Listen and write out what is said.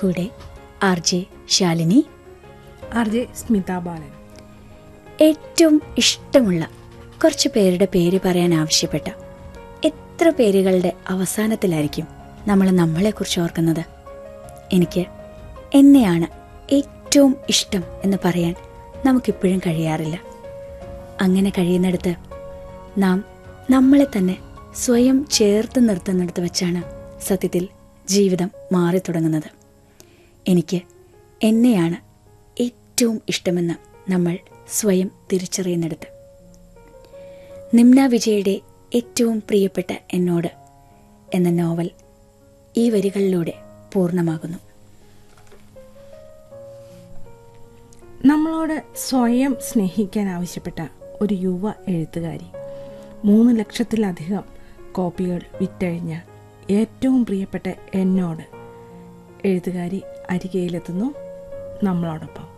കൂടെ R J Shalini R J Smitha Balan ഏറ്റവും ഇഷ്ടമുള്ള കുറച്ച് പേരുടെ പേര് പറയാൻ ആവശ്യപ്പെട്ട എത്ര പേരുകളുടെ അവസാനത്തിലായിരിക്കും നമ്മൾ നമ്മളെക്കുറിച്ച് ഓർക്കുന്നത് എനിക്ക് എന്നെയാണ് ഏറ്റവും ഇഷ്ടം എന്ന് പറയാൻ നമുക്കിപ്പോഴും കഴിയാറില്ല അങ്ങനെ കഴിയുന്നിടത്ത് നാം നമ്മളെ തന്നെ സ്വയം ചേർത്ത് നിർത്തുന്നിടത്ത് വെച്ചാണ് സത്യത്തിൽ ജീവിതം മാറി തുടങ്ങുന്നത് എനിക്ക് എന്നെയാണ് ഏറ്റവും ഇഷ്ടമെന്ന് നമ്മൾ സ്വയം തിരിച്ചറിയുന്നിടത്ത് നിംന വിജയുടെ ഏറ്റവും പ്രിയപ്പെട്ട എന്നോട് എന്ന നോവൽ ഈ വരികളിലൂടെ പൂർണ്ണമാകുന്നു നമ്മളോട് സ്വയം സ്നേഹിക്കാൻ ആവശ്യപ്പെട്ട ഒരു യുവ എഴുത്തുകാരി മൂന്ന് ലക്ഷത്തിലധികം കോപ്പികൾ വിറ്റഴിഞ്ഞ ഏറ്റവും പ്രിയപ്പെട്ട എന്നോട് എഴുത്തുകാരി അരികയിലെത്തുന്നു നമ്മളോടൊപ്പം